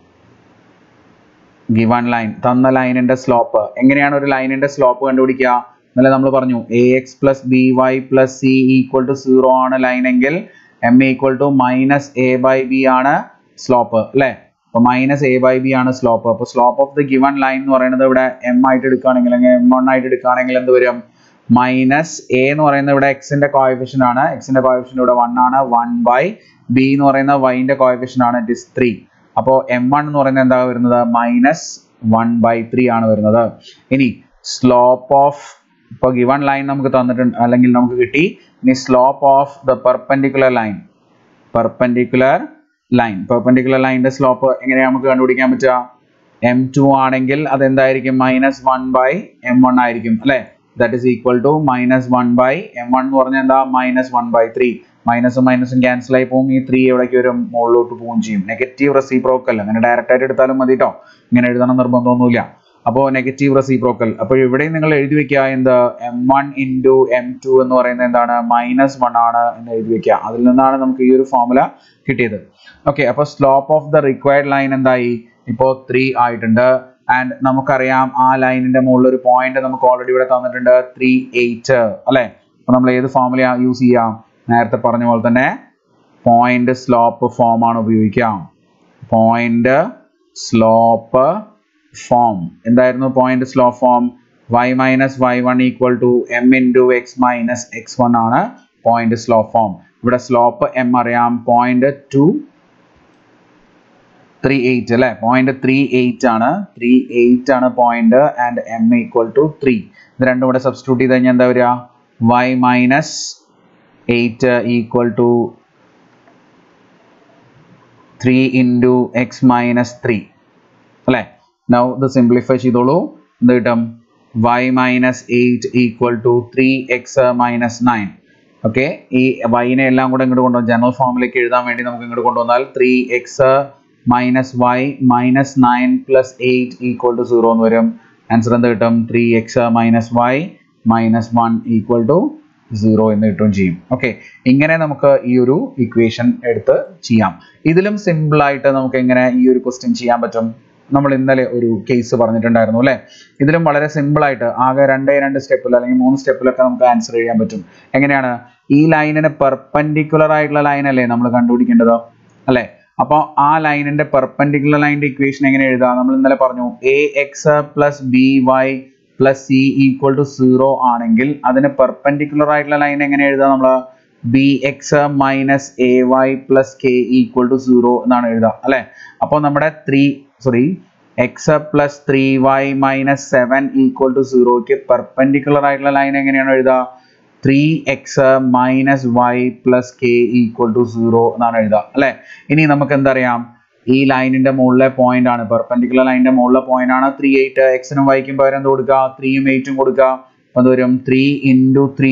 given line തന്ന ലൈനിന്റെ സ്ലോപ്പ് എങ്ങനെയാണ് ഒരു ലൈനിന്റെ സ്ലോപ്പ് കണ്ടുപിടിക്കുക ഇന്നലെ നമ്മൾ പറഞ്ഞു a x plus b y plus c equal to zero ആണ് ലൈൻ എങ്കിൽ m equal to minus a by b ആണ് സ്ലോപ്പ് അല്ലേ അപ്പൊ മൈനസ് എ ബൈ ബി ആണ് സ്ലോപ്പ് അപ്പൊ slope of the given line എന്ന് പറയുന്നത് ഇവിടെ എം ആയിട്ട് എടുക്കുകയാണെങ്കിൽ അല്ലെങ്കിൽ എം വൺ ആയിട്ട് എടുക്കുകയാണെങ്കിൽ എന്ത് വരും മൈനസ് എ എന്ന് പറയുന്നത് ഇവിടെ എക്സിന്റെ കോയഫിഷ്യൻ ആണ് എക്സിന്റെ കോയഫിഷ്യൻ ഇവിടെ വൺ ആണ് വൺ ബൈ ബി എന്ന് പറയുന്ന വൈന്റെ കോയഫിഷ്യൻ ആണ് ഇറ്റ് ഇസ് ത്രീ അപ്പോൾ എം വൺ എന്ന് പറയുന്നത് എന്താ വരുന്നത് മൈനസ് വൺ ബൈ ത്രീ ആണ് വരുന്നത് ഇനി സ്ലോപ്പ് ഓഫ് ഇപ്പോൾ ഗിവൺ ലൈൻ നമുക്ക് തന്നിട്ടുണ്ട് അല്ലെങ്കിൽ നമുക്ക് കിട്ടി ഇനി slope of the perpendicular line perpendicular line perpendicular ലൈനിന്റെ സ്ലോപ്പ് എങ്ങനെയാണ് നമുക്ക് കണ്ടുപിടിക്കാൻ പറ്റുക എം ടു ആണെങ്കിൽ അത് എന്തായിരിക്കും minus one by m one ആയിരിക്കും അല്ലെ that is equal to minus one by m one എന്ന് പറഞ്ഞാൽ എന്താ മൈനസ് വൺ ബൈ ത്രീ മൈനസും മൈനസും ക്യാൻസൽ ആയി പോകും ഈ ത്രീ എവിടേക്ക് വരും മുകളിലോട്ട് പോവുകയും ചെയ്യും നെഗറ്റീവ് റെസിപ്രോക്കൽ അങ്ങനെ ഡയറക്റ്റ് ആയിട്ട് എടുത്താലും മതി കേട്ടോ ഇങ്ങനെ എഴുതണം നിർബന്ധമൊന്നുമില്ല അപ്പോൾ നെഗറ്റീവ് റെസിപ്രോക്കൽ അപ്പോൾ ഇവിടെയും നിങ്ങൾ എഴുതി വെക്കുക എന്ത് m one into m two എന്ന് പറയുന്നത് എന്താണ് മൈനസ് വൺ ആണ് എന്ന് എഴുതി വെക്കുക അതിൽ നിന്നാണ് നമുക്ക് ഈ ഒരു ഫോർമുല കിട്ടിയത് ഓക്കെ അപ്പോൾ slope of the required line എന്തായി ഇപ്പോൾ ത്രീ ആയിട്ടുണ്ട് ആൻഡ് നമുക്കറിയാം ആ ലൈനിന്റെ മുകളിൽ ഒരു പോയിന്റ് നമുക്ക് ഓൾറെഡി ഇവിടെ തന്നിട്ടുണ്ട് ത്രീ എയ്റ്റ് അല്ലെ അപ്പൊ നമ്മൾ ഏത് ഫോർമുല യൂസ് ചെയ്യാം നേരത്തെ പറഞ്ഞ പോലെ തന്നെ പോയിന്റ് സ്ലോപ്പ് ഫോം ആണ് ഉപയോഗിക്കാം പോയിന്റ് സ്ലോപ്പ് ഫോം എന്തായിരുന്നു point slope form y minus y one equal to m into x minus x one ആണ് പോയിന്റ് സ്ലോപ്പ് ഫോം ഇവിടെ സ്ലോപ്പ് എം അറിയാം പോയിന്റ് ടു ത്രീ എയ്റ്റ് അല്ലെ പോയിന്റ് ത്രീ എയ്റ്റ് ആണ് three eight ആണ് point and m equal to three ഇത് രണ്ടും കൂടെ substitute ചെയ്ത് കഴിഞ്ഞാൽ എന്താ വരിക y minus eight equal to three into x minus three അല്ലേ നൗ ഇത് സിംപ്ലിഫൈ ചെയ്തോളൂ എന്ത് കിട്ടും y minus eight equal to three x minus nine okay ഈ വൈനെ എല്ലാം കൂടെ ഇങ്ങോട്ട് കൊണ്ടുവന്ന് ജനറൽ ഫോമിലേക്ക് എഴുതാൻ വേണ്ടി നമുക്ക് ഇങ്ങോട്ട് കൊണ്ടുവന്നാൽ three x minus y minus nine plus eight equal to zero എന്ന് വരും ആൻസർ എന്ത് കിട്ടും three x minus y minus one equal to zero എന്ന് കിട്ടുകയും ചെയ്യും ഓക്കെ ഇങ്ങനെ നമുക്ക് ഈ ഒരു ഇക്വേഷൻ എടുത്ത് ചെയ്യാം ഇതിലും സിമ്പിൾ ആയിട്ട് നമുക്ക് എങ്ങനെ ഈ ഒരു ക്വസ്റ്റ്യൻ ചെയ്യാൻ പറ്റും നമ്മൾ ഇന്നലെ ഒരു കേസ് പറഞ്ഞിട്ടുണ്ടായിരുന്നു അല്ലേ ഇതിലും വളരെ സിമ്പിൾ ആയിട്ട് ആകെ രണ്ടേ രണ്ട് സ്റ്റെപ്പിൽ അല്ലെങ്കിൽ മൂന്ന് സ്റ്റെപ്പിലൊക്കെ നമുക്ക് ആൻസർ ചെയ്യാൻ പറ്റും എങ്ങനെയാണ് ഈ ലൈനിന് പെർപെൻഡിക്കുലർ ആയിട്ടുള്ള ലൈൻ അല്ലേ നമ്മൾ കണ്ടുപിടിക്കേണ്ടത് അല്ലേ അപ്പോൾ ആ ലൈനിന്റെ പെർപെൻഡിക്കുലർ ലൈനിന്റെ ഇക്വേഷൻ എങ്ങനെ എഴുതാം നമ്മൾ ഇന്നലെ പറഞ്ഞു a x plus b y plus c equal to zero ആണെങ്കിൽ അതിന് പെർപെൻഡിക്കുലർ ആയിട്ടുള്ള ലൈൻ എങ്ങനെ എഴുതാം നമ്മൾ b x minus a y plus k equal to zero എന്നാണ് എഴുതുക അല്ലേ അപ്പോൾ നമ്മുടെ three sorry x plus three y minus seven equal to സീറോയ്ക്ക് പെർപെൻഡിക്കുലർ ആയിട്ടുള്ള ലൈൻ എങ്ങനെയാണ് എഴുതുക three x minus y plus k equal to zero എന്നാണ് എഴുതുക അല്ലേ ഇനി നമുക്ക് എന്തറിയാം ഈ ലൈനിന്റെ മുകളിലെ പോയിന്റ് ആണ് പെർപെൻഡിക്കുലർ ലൈനിന്റെ മുകളിലെ പോയിന്റ് ആണ് ത്രീ എയ്റ്റ് എക്സിനും വൈക്കും പകരം എന്ത് കൊടുക്കുക ത്രീയും എയ്റ്റും കൊടുക്കുക അപ്പൊ എന്ത് വരും three into three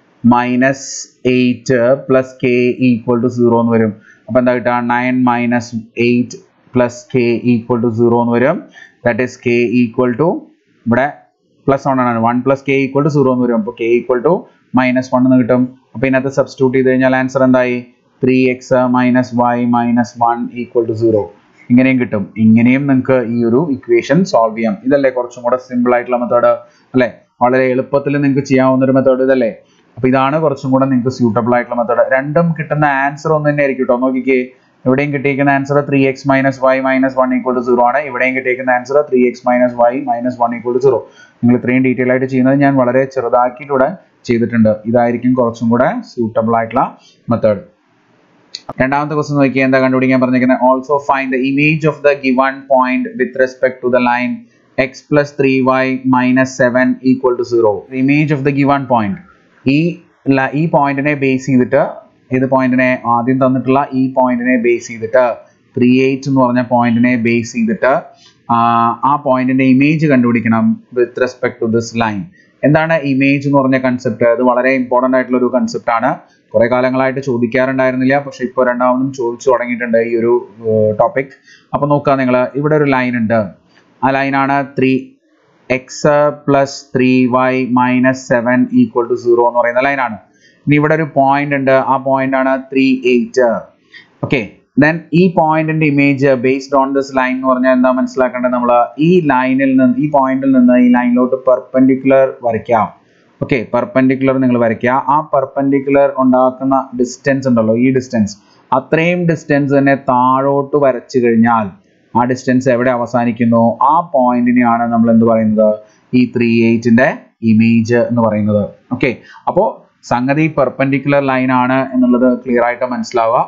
minus eight plus k equal to zero എന്ന് വരും അപ്പൊ എന്താ കിട്ടുക nine minus eight plus k equal to zero എന്ന് വരും that is k equal to ഇവിടെ പ്ലസ് വൺ ആണ് one plus k equal to zero എന്ന് വരും അപ്പോൾ k equal to minus one എന്ന് കിട്ടും അപ്പോൾ ഇതിനകത്ത് സബ്സ്റ്റിറ്റ്യൂട്ട് ചെയ്ത് കഴിഞ്ഞാൽ ആൻസർ എന്തായി three x minus y minus one equal to zero ഇങ്ങനെയും കിട്ടും ഇങ്ങനെയും നിങ്ങൾക്ക് ഈ ഒരു ഇക്വേഷൻ സോൾവ് ചെയ്യാം ഇതല്ലേ കുറച്ചും കൂടെ സിമ്പിൾ ആയിട്ടുള്ള മെത്തേഡ് അല്ലേ വളരെ എളുപ്പത്തിൽ നിങ്ങൾക്ക് ചെയ്യാവുന്ന ഒരു മെത്തേഡ് ഇതല്ലേ അപ്പോൾ ഇതാണ് കുറച്ചും കൂടെ നിങ്ങൾക്ക് സ്യൂട്ടബിൾ ആയിട്ടുള്ള മെത്തേഡ് രണ്ടും കിട്ടുന്ന ആൻസർ ഒന്ന് തന്നെ ആയിരിക്കും കേട്ടോ നോക്കിക്കേ ഇവിടെയും കിട്ടിയിരിക്കുന്ന answer three x minus y minus one equal to zero ആണ് ഇവിടെയും കിട്ടിയിരിക്കുന്ന answer three x minus y minus one equal to zero നിങ്ങൾ ഇത്രയും ഡീറ്റെയിൽ ആയിട്ട് ചെയ്യുന്നത് ഞാൻ വളരെ ചെറുതാക്കിയിട്ടൂടെ ചെയ്തിട്ടുണ്ട് ഇതായിരിക്കും കുറച്ചും കൂടെ സ്യൂട്ടബിൾ ആയിട്ടുള്ള മെത്തേഡ് രണ്ടാമത്തെ ക്വസ്റ്റ്യൻ നോക്കിയാൽ എന്താ കണ്ടുപിടിക്കാൻ പറഞ്ഞിരിക്കുന്നത് also find the image of the given point with respect to the line x plus three y minus seven equal to zero image of the given point ഈ ഈ പോയിന്റിനെ ബേസ് ചെയ്തിട്ട് ഏത് പോയിന്റിനെ ആദ്യം തന്നിട്ടുള്ള ഈ പോയിന്റിനെ ബേസ് ചെയ്തിട്ട് ത്രീ എയ്റ്റ് എന്ന് പറഞ്ഞ പോയിന്റിനെ ബേസ് ചെയ്തിട്ട് ആ പോയിന്റിന്റെ ഇമേജ് കണ്ടുപിടിക്കണം with respect to this line എന്താണ് ഇമേജ് എന്ന് പറഞ്ഞ കൺസെപ്റ്റ് അത് വളരെ ഇമ്പോർട്ടൻ്റ് ആയിട്ടുള്ള ഒരു കൺസെപ്റ്റ് ആണ് കുറെ കാലങ്ങളായിട്ട് ചോദിക്കാറുണ്ടായിരുന്നില്ല പക്ഷെ ഇപ്പോൾ രണ്ടാമതും ചോദിച്ചു തുടങ്ങിയിട്ടുണ്ട് ഈ ഒരു ടോപ്പിക് അപ്പോൾ നോക്കുക നിങ്ങൾ ഇവിടെ ഒരു ലൈൻ ഉണ്ട് ആ ലൈനാണ് three x plus three y minus seven equal to zero എന്ന് പറയുന്ന ലൈനാണ് ഇനി ഇവിടെ ഒരു പോയിന്റ് ഉണ്ട് ആ പോയിന്റ് ആണ് ത്രീ എയ്റ്റ് ഓക്കെ ദെൻ ഈ പോയിന്റിന്റെ image based on this line എന്ന് പറഞ്ഞാൽ എന്താ മനസ്സിലാക്കേണ്ടത് നമ്മൾ ഈ ലൈനിൽ നിന്ന് ഈ പോയിന്റിൽ നിന്ന് ഈ ലൈനിലോട്ട് പെർപെൻഡിക്കുലർ വരയ്ക്കാം ഓക്കെ പെർപെൻഡിക്കുലർ നിങ്ങൾ വരയ്ക്കുക ആ പെർപെൻഡിക്കുലർ ഉണ്ടാക്കുന്ന ഡിസ്റ്റൻസ് ഉണ്ടല്ലോ ഈ ഡിസ്റ്റൻസ് അത്രയും ഡിസ്റ്റൻസ് തന്നെ താഴോട്ട് വരച്ചു കഴിഞ്ഞാൽ ആ ഡിസ്റ്റൻസ് എവിടെ അവസാനിക്കുന്നു ആ പോയിന്റിനെയാണ് നമ്മൾ എന്ത് പറയുന്നത് ഈ ത്രീ എയ്റ്റിന്റെ ഇമേജ് എന്ന് പറയുന്നത് ഓക്കെ അപ്പോൾ സംഗതി പെർപെൻഡിക്കുലർ ലൈൻ ആണ് എന്നുള്ളത് ക്ലിയർ ആയിട്ട് മനസ്സിലാവുക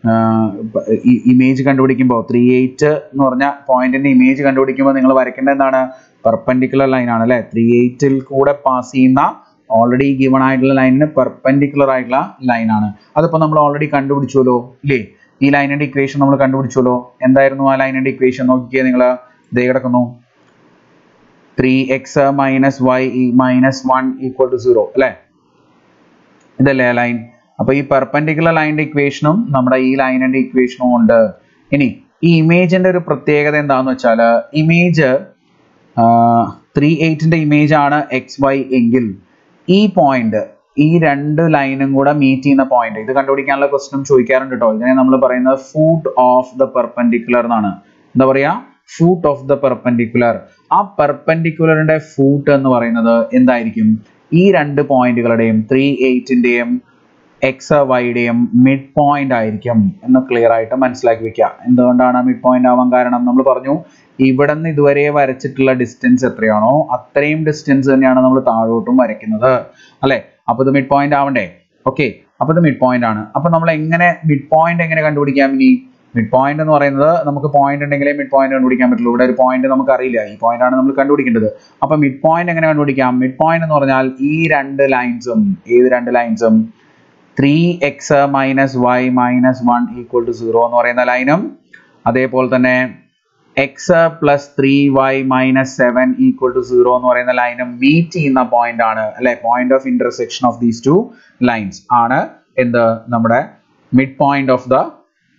ഇമേജ് കണ്ടുപിടിക്കുമ്പോൾ ത്രീ എയ്റ്റ് എന്ന് പറഞ്ഞ പോയിന്റിന്റെ ഇമേജ് കണ്ടുപിടിക്കുമ്പോൾ നിങ്ങൾ വരയ്ക്കേണ്ട എന്താണ് പെർപെൻഡിക്കുലർ ലൈൻ ആണ് അല്ലെ ത്രീ എയ്റ്റിൽ കൂടെ പാസ് ചെയ്യുന്ന ഓൾറെഡി ഗിവൺ ആയിട്ടുള്ള ലൈനിന് പെർപെൻഡിക്കുലർ ആയിട്ടുള്ള ലൈൻ ആണ് അതിപ്പോൾ നമ്മൾ ഓൾറെഡി കണ്ടുപിടിച്ചല്ലോ ഇല്ലേ ഈ ലൈനിന്റെ ഇക്വേഷൻ നമ്മൾ കണ്ടുപിടിച്ചല്ലോ എന്തായിരുന്നു ആ ലൈനിന്റെ ഇക്വേഷൻ നോക്കിക്കേ നിങ്ങൾ ദേ കിടക്കുന്നു three x minus y minus one equal to zero അല്ലേ ഇതല്ലേ ആ ലൈൻ അപ്പൊ ഈ പെർപെൻഡിക്കുലർ ലൈനിന്റെ ഇക്വേഷനും നമ്മുടെ ഈ ലൈനിന്റെ ഇക്വേഷനും ഉണ്ട് ഇനി ഈ ഇമേജിന്റെ ഒരു പ്രത്യേകത എന്താണെന്ന് വെച്ചാൽ ഇമേജ് ത്രീ എയ്റ്റിന്റെ ഇമേജ് ആണ് എക്സ് വൈ എങ്കിൽ ഈ പോയിന്റ് ഈ രണ്ട് ലൈനും കൂടെ മീറ്റ് ചെയ്യുന്ന പോയിന്റ് ഇത് കണ്ടുപിടിക്കാനുള്ള ക്വസ്റ്റനും ചോദിക്കാറുണ്ട് കേട്ടോ ഇതിനെ നമ്മൾ പറയുന്നത് ഫൂട്ട് ഓഫ് ദ പെർപെൻഡിക്കുലർ എന്നാണ് എന്താ പറയാ ഫൂട്ട് ഓഫ് ദ പെർപെൻഡിക്കുലർ ആ പെർപെൻഡിക്കുലറിന്റെ ഫൂട്ട് എന്ന് പറയുന്നത് എന്തായിരിക്കും ഈ രണ്ട് പോയിന്റുകളുടെയും ത്രീ എയ്റ്റിന്റെയും എക്സ് വൈയുടെയും മിഡ് പോയിന്റ് ആയിരിക്കും എന്ന് ക്ലിയർ ആയിട്ട് മനസ്സിലാക്കി വെക്കുക എന്തുകൊണ്ടാണ് മിഡ് പോയിന്റ് ആവാൻ കാരണം നമ്മൾ പറഞ്ഞു ഇവിടെ നിന്ന് ഇതുവരെ വരച്ചിട്ടുള്ള ഡിസ്റ്റൻസ് എത്രയാണോ അത്രയും ഡിസ്റ്റൻസ് തന്നെയാണ് നമ്മൾ താഴോട്ടും വരയ്ക്കുന്നത് അല്ലെ അപ്പൊ ഇത് മിഡ് പോയിന്റ് ആവണ്ടേ ഓക്കെ അപ്പൊ ഇത് മിഡ് പോയിന്റ് ആണ് അപ്പൊ നമ്മൾ എങ്ങനെ മിഡ് പോയിന്റ് എങ്ങനെ കണ്ടുപിടിക്കാം ഇനി മിഡ് പോയിന്റ് എന്ന് പറയുന്നത് നമുക്ക് പോയിന്റ് ഉണ്ടെങ്കിലേ മിഡ് പോയിന്റ് കണ്ടുപിടിക്കാൻ പറ്റുള്ളൂ ഇവിടെ ഒരു പോയിന്റ് നമുക്ക് അറിയില്ല ഈ പോയിന്റ് ആണ് നമ്മൾ കണ്ടുപിടിക്കേണ്ടത് അപ്പൊ മിഡ് പോയിന്റ് എങ്ങനെ കണ്ടുപിടിക്കാം മിഡ് പോയിന്റ് എന്ന് പറഞ്ഞാൽ ഈ രണ്ട് ലൈൻസും ഏത് രണ്ട് ലൈൻസും three x minus y minus one equal to zero എന്ന് പറയുന്ന ലൈനും അതേപോലെ തന്നെ x plus three y minus seven equal to zero എന്ന് പറയുന്ന ലൈനും മീറ്റ് ചെയ്യുന്ന പോയിന്റ് ആണ് അല്ലെ point of intersection of these two lines ആണ് എന്ത് നമ്മുടെ mid point of the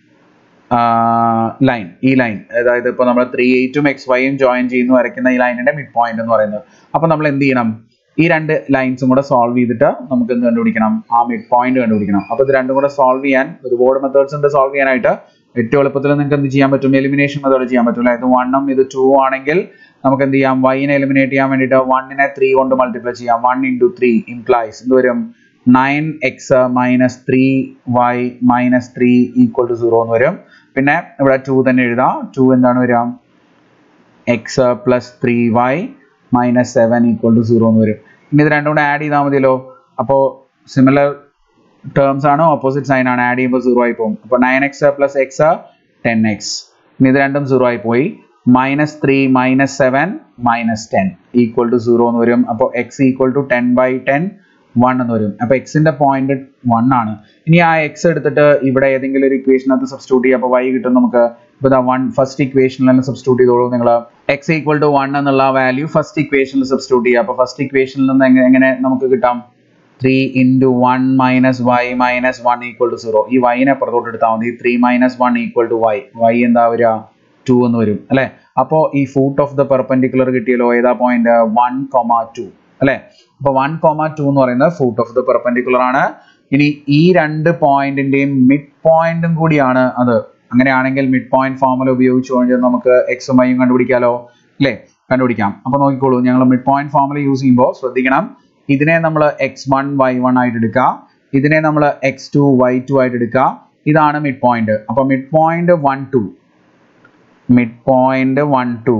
line ഈ ലൈൻ അതായത് ഇപ്പോൾ നമ്മൾ ത്രീ എയ്റ്റും എക്സ് വൈയും ജോയിൻ ചെയ്യുന്നു വരയ്ക്കുന്ന ഈ ലൈനിന്റെ മിഡ് പോയിന്റ് എന്ന് പറയുന്നത് അപ്പൊ നമ്മൾ എന്ത് ചെയ്യണം ഈ രണ്ട് ലൈൻസും കൂടെ സോൾവ് ചെയ്തിട്ട് നമുക്ക് എന്ത് കണ്ടുപിടിക്കണം ആ മിഡ് പോയിന്റ് കണ്ടുപിടിക്കണം അപ്പൊ ഇത് രണ്ടും കൂടെ സോൾവ് ചെയ്യാൻ ഒരുപാട് മെത്തേഡ്സ് ഉണ്ട് സോൾവ് ചെയ്യാനായിട്ട് ഏറ്റവും എളുപ്പത്തിൽ നിങ്ങൾക്ക് എന്ത് ചെയ്യാൻ പറ്റും എലിമിനേഷൻ മെത്തേഡ് ചെയ്യാൻ പറ്റും അതായത് വണ്ണും ഇത് ടു ആണെങ്കിൽ നമുക്ക് എന്ത് ചെയ്യാം വൈനെ എലിമിനേറ്റ് ചെയ്യാൻ വേണ്ടിയിട്ട് വണ്ണിനെ ത്രീ കൊണ്ട് മൾട്ടിപ്ലൈ ചെയ്യാം വൺ ഇൻറ്റു ത്രീ ഇംപ്ലൈസ് എന്ത് വരും nine x minus three y minus three equal to zero എന്ന് വരും പിന്നെ ഇവിടെ ടു തന്നെ എഴുതാം ടു എന്താണ് വരിക x plus three y minus seven equal to zero എന്ന് വരും ഇനി ഇത് രണ്ടും കൂടെ ആഡ് ചെയ്താൽ മതിയല്ലോ അപ്പോൾ സിമിലർ ടേംസ് ആണ് ഓപ്പോസിറ്റ് സൈൻ ആണ് ആഡ് ചെയ്യുമ്പോൾ സീറോ ആയി പോകും അപ്പോൾ nine x plus x ten x ഇനി ഇത് രണ്ടും സീറോ ആയി പോയി minus three minus seven minus ten equal to zero എന്ന് വരും അപ്പോൾ x equal to ten by ten one എന്ന് വരും അപ്പോൾ എക്സിന്റെ പോയിന്റ് വൺ ആണ് ഇനി ആ എക്സ് എടുത്തിട്ട് ഇവിടെ ഏതെങ്കിലും ഒരു ഇക്വേഷനകത്ത് സബ്സ്റ്റിറ്റ്യൂട്ട് ചെയ്യുക അപ്പോൾ വൈ കിട്ടും നമുക്ക് ഇപ്പോൾ വൺ ഫസ്റ്റ് ഇക്വേഷനിൽ തന്നെ സബ്സ്റ്റിറ്റ്യൂട്ട് ചെയ്തോളൂ നിങ്ങൾ എക്സ് ഈക്വൽ ടു വൺ എന്നുള്ള വാല്യൂ ഫസ്റ്റ് ഇക്വേഷനിൽ സബ്സ്റ്റിറ്റ്യൂട്ട് ചെയ്യുക അപ്പോൾ ഫസ്റ്റ് ഇക്വേഷനിൽ നിന്ന് എങ്ങനെ എങ്ങനെ നമുക്ക് കിട്ടാം three into one minus y minus one equal to zero ഈ വൈനെ പുറത്തോട്ട് എടുത്താൽ മതി three minus one equal to y y എന്താ വരിക ടു എന്ന് വരും അല്ലെ അപ്പോൾ ഈ ഫൂട്ട് ഓഫ് ദ പെർപെൻഡിക്കുലർ കിട്ടിയല്ലോ ഏതാ പോയിന്റ് വൺ കൊമ ടു അല്ലെ അപ്പൊ വൺ കോമ ടു എന്ന് പറയുന്നത് ഫൂട്ട് ഓഫ് ദ പെർപെൻഡിക്കുലർ ആണ് ഇനി ഈ രണ്ട് പോയിന്റിന്റെയും മിഡ് പോയിന്റും കൂടിയാണ് അത് അങ്ങനെയാണെങ്കിൽ മിഡ് പോയിന്റ് ഫോർമുല ഉപയോഗിച്ചു കഴിഞ്ഞാൽ നമുക്ക് എക്സും വൈയും കണ്ടുപിടിക്കാലോ അല്ലേ കണ്ടുപിടിക്കാം അപ്പൊ നോക്കിക്കോളൂ ഞങ്ങൾ മിഡ് പോയിന്റ് ഫോർമുല യൂസ് ചെയ്യുമ്പോൾ ശ്രദ്ധിക്കണം ഇതിനെ നമ്മൾ എക്സ് വൺ വൈ വൺ ആയിട്ട് എടുക്കുക ഇതിനെ നമ്മൾ എക്സ് ടു വൈ ടു ആയിട്ട് എടുക്കുക ഇതാണ് മിഡ് പോയിന്റ് അപ്പൊ mid point one two mid point one two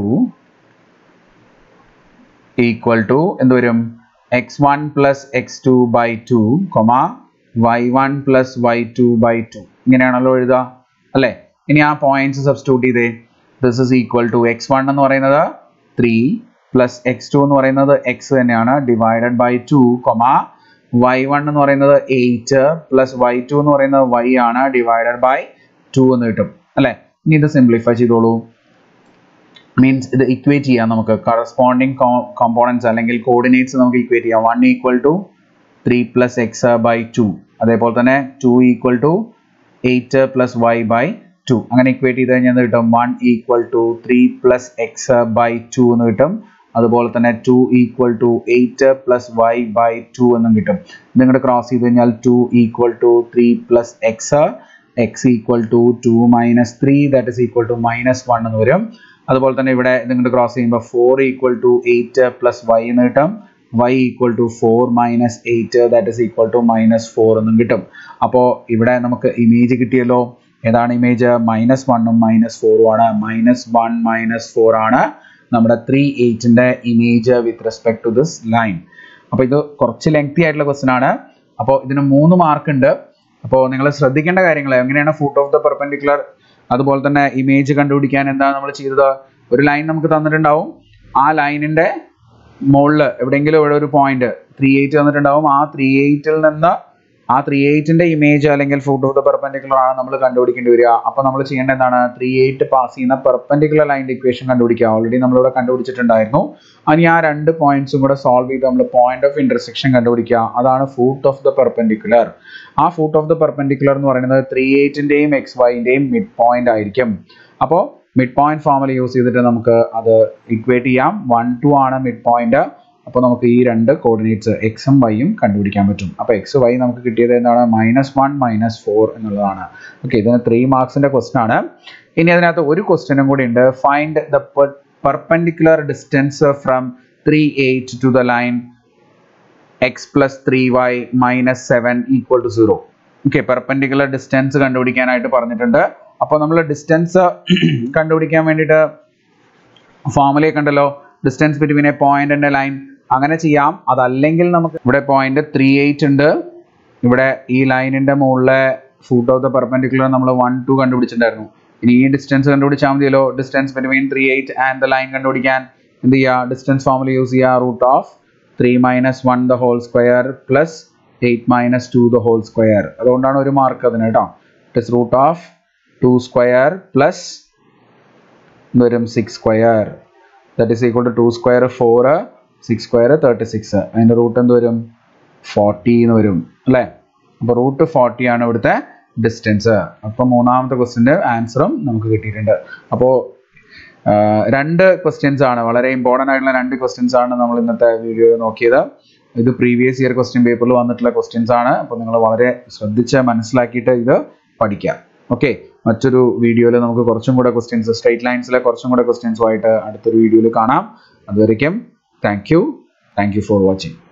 equal to എന്ത് വരും x one plus x two by two comma y one plus y two by two ഇങ്ങനെയാണല്ലോ എഴുതുക അല്ലേ ഇനി ആ പോയിന്റ്സ് സബ്സ്റ്റിറ്റ്യൂട്ട് ചെയ്തേ this is equal to x one എന്ന് പറയുന്നത് ത്രീ പ്ലസ് എക്സ് ടു എന്ന് പറയുന്നത് എക്സ് തന്നെയാണ് divided by two comma y one എന്ന് പറയുന്നത് എയ്റ്റ് പ്ലസ് വൈ ടു എന്ന് പറയുന്നത് വൈ ആണ് ഡിവൈഡഡ് ബൈ ടു എന്ന് കിട്ടും അല്ലേ ഇനി ഇത് സിംപ്ലിഫൈ ചെയ്തോളൂ മീൻസ് ഇത് ഇക്വേറ്റ് ചെയ്യാം നമുക്ക് കറസ്പോണ്ടിങ് കോമ്പോണൻസ് അല്ലെങ്കിൽ കോർഡിനേറ്റ്സ് നമുക്ക് ഇക്വേറ്റ് ചെയ്യാം one equal to three plus x by two അതേപോലെ തന്നെ two equal to eight plus y by two അങ്ങനെ ഇക്വേറ്റ് ചെയ്ത് കഴിഞ്ഞാൽ കിട്ടും one equal to three plus x by two എന്ന് കിട്ടും അതുപോലെ തന്നെ two equal to eight plus y by two എന്നും കിട്ടും ഇതിങ്ങോട്ട് ക്രോസ് ചെയ്ത് കഴിഞ്ഞാൽ two equal to three plus x x equal to to minus three that is equal to minus one എന്ന് വരും അതുപോലെ തന്നെ ഇവിടെ ഇതിങ്ങോട്ട് ക്രോസ് ചെയ്യുമ്പോൾ four equal to eight plus y എന്ന് കിട്ടും y equal to four minus eight that is equal to minus four എന്നും കിട്ടും അപ്പോൾ ഇവിടെ നമുക്ക് ഇമേജ് കിട്ടിയല്ലോ ഏതാണ് ഇമേജ് മൈനസ് വണ്ണും മൈനസ് ഫോറും ആണ് മൈനസ് വൺ മൈനസ് ഫോർ ആണ് നമ്മുടെ ത്രീ എയ്റ്റിന്റെ image with respect to this line അപ്പോൾ ഇത് കുറച്ച് ലെങ്തി ആയിട്ടുള്ള ക്വസ്റ്റൻ ആണ് അപ്പോൾ ഇതിന് മൂന്ന് മാർക്ക് ഉണ്ട് അപ്പോൾ നിങ്ങൾ ശ്രദ്ധിക്കേണ്ട കാര്യങ്ങൾ എങ്ങനെയാണ് ഫൂട്ട് ഓഫ് ദ പെർപെൻഡിക്കുലർ അതുപോലെ തന്നെ ഇമേജ് കണ്ടുപിടിക്കാൻ എന്താണ് നമ്മൾ ചെയ്തത് ഒരു ലൈൻ നമുക്ക് തന്നിട്ടുണ്ടാവും ആ ലൈനിന്റെ മുകളിൽ എവിടെയെങ്കിലും ഇവിടെ ഒരു പോയിന്റ് ത്രീ എയ്റ്റ് തന്നിട്ടുണ്ടാവും ആ ത്രീ എയ്റ്റിൽ നിന്ന് ആ ത്രീ എയ്റ്റിന്റെ ഇമേജ് അല്ലെങ്കിൽ ഫൂട്ട് ഓഫ് ദ പെർപെൻഡിക്കുലർ ആണ് നമ്മൾ കണ്ടുപിടിക്കേണ്ടി വരിക അപ്പോൾ നമ്മൾ ചെയ്യേണ്ട എന്താണ് ത്രീ എയ്റ്റ് പാസ് ചെയ്യുന്ന പെർപെൻഡിക്കുലർ ലൈൻ്റെ ഇക്വേഷൻ കണ്ടുപിടിക്കുക ഓൾറെഡി നമ്മളിവിടെ കണ്ടുപിടിച്ചിട്ടുണ്ടായിരുന്നു ഇനി ആ രണ്ട് പോയിന്റ്സും കൂടെ സോൾവ് ചെയ്ത് നമ്മൾ പോയിന്റ് ഓഫ് ഇന്റർസെക്ഷൻ കണ്ടുപിടിക്കുക അതാണ് ഫൂട്ട് ഓഫ് ദ പെർപെൻഡിക്കുലർ ആ ഫൂട്ട് ഓഫ് ദ പെർപെൻഡിക്കുലർ എന്ന് പറയുന്നത് ത്രീ എയ്റ്റിന്റെയും എക്സ് വൈന്റെയും മിഡ് പോയിന്റ് ആയിരിക്കും അപ്പോൾ മിഡ് പോയിന്റ് ഫോർമുല യൂസ് ചെയ്തിട്ട് നമുക്ക് അത് ഇക്വേറ്റ് ചെയ്യാം വൺ ടു ആണ് മിഡ് പോയിന്റ് അപ്പോൾ നമുക്ക് ഈ രണ്ട് കോർഡിനേറ്റ്സ് എക്സും വൈയും കണ്ടുപിടിക്കാൻ പറ്റും അപ്പോൾ എക്സ് വൈ നമുക്ക് കിട്ടിയത് എന്താണ് മൈനസ് വൺ മൈനസ് ഫോർ എന്നുള്ളതാണ് ഓക്കെ ഇതിന് ത്രീ മാർക്സിന്റെ ക്വസ്റ്റൻ ആണ് ഇനി അതിനകത്ത് ഒരു ക്വസ്റ്റ്യനും കൂടി ഉണ്ട് find the perpendicular distance from three eight to the line x plus three y minus seven equal to zero okay perpendicular distance കണ്ടുപിടിക്കാനായിട്ട് പറഞ്ഞിട്ടുണ്ട് അപ്പോൾ നമ്മൾ ഡിസ്റ്റൻസ് കണ്ടുപിടിക്കാൻ വേണ്ടിയിട്ട് ഫോർമുലയൊക്കെ ഉണ്ടല്ലോ distance between a point and a line അങ്ങനെ ചെയ്യാം അതല്ലെങ്കിൽ നമുക്ക് ഇവിടെ പോയിന്റ് ത്രീ എയ്റ്റ് ഉണ്ട് ഇവിടെ ഈ ലൈനിന്റെ മുകളിലെ ഫൂട്ട് ഓഫ് ദ പെർപെൻഡിക്കുലർ നമ്മൾ വൺ ടു കണ്ടുപിടിച്ചിട്ടുണ്ടായിരുന്നു ഇനി ഈ ഡിസ്റ്റൻസ് കണ്ടുപിടിച്ചാൽ മതിയല്ലോ distance between three eight and the line കണ്ടുപിടിക്കാൻ എന്ത് ചെയ്യുക ഡിസ്റ്റൻസ് ഫോർമുല യൂസ് ചെയ്യുക root of three minus one the whole square plus eight minus two the whole square അതുകൊണ്ടാണ് ഒരു മാർക്ക് അതിന് കേട്ടോ it is root of two square plus വരും six square that is equal to two square four six square thirty six അതിൻ്റെ root എന്ത് വരും forty എന്ന് വരും അല്ലേ അപ്പോൾ റൂട്ട് ഫോർട്ടി ആണ് ഇവിടുത്തെ ഡിസ്റ്റൻസ് അപ്പോൾ മൂന്നാമത്തെ ക്വസ്റ്റിൻ്റെ ആൻസറും നമുക്ക് കിട്ടിയിട്ടുണ്ട് അപ്പോൾ രണ്ട് ക്വസ്റ്റ്യൻസ് ആണ് വളരെ ഇമ്പോർട്ടൻ്റ് ആയിട്ടുള്ള രണ്ട് ക്വസ്റ്റ്യൻസ് ആണ് നമ്മൾ ഇന്നത്തെ വീഡിയോയിൽ നോക്കിയത് ഇത് പ്രീവിയസ് ഇയർ ക്വസ്റ്റ്യൻ പേപ്പറിൽ വന്നിട്ടുള്ള ക്വസ്റ്റ്യൻസ് ആണ് അപ്പോൾ നിങ്ങൾ വളരെ ശ്രദ്ധിച്ച് മനസ്സിലാക്കിയിട്ട് ഇത് പഠിക്കാം ഓക്കെ മറ്റൊരു വീഡിയോയിൽ നമുക്ക് കുറച്ചും കൂടെ ക്വസ്റ്റ്യൻസ് സ്ട്രേറ്റ് ലൈൻസിലെ കുറച്ചും കൂടെ ക്വസ്റ്റ്യൻസുമായിട്ട് അടുത്തൊരു വീഡിയോയിൽ കാണാം അതുവരയ്ക്കും thank you thank you for watching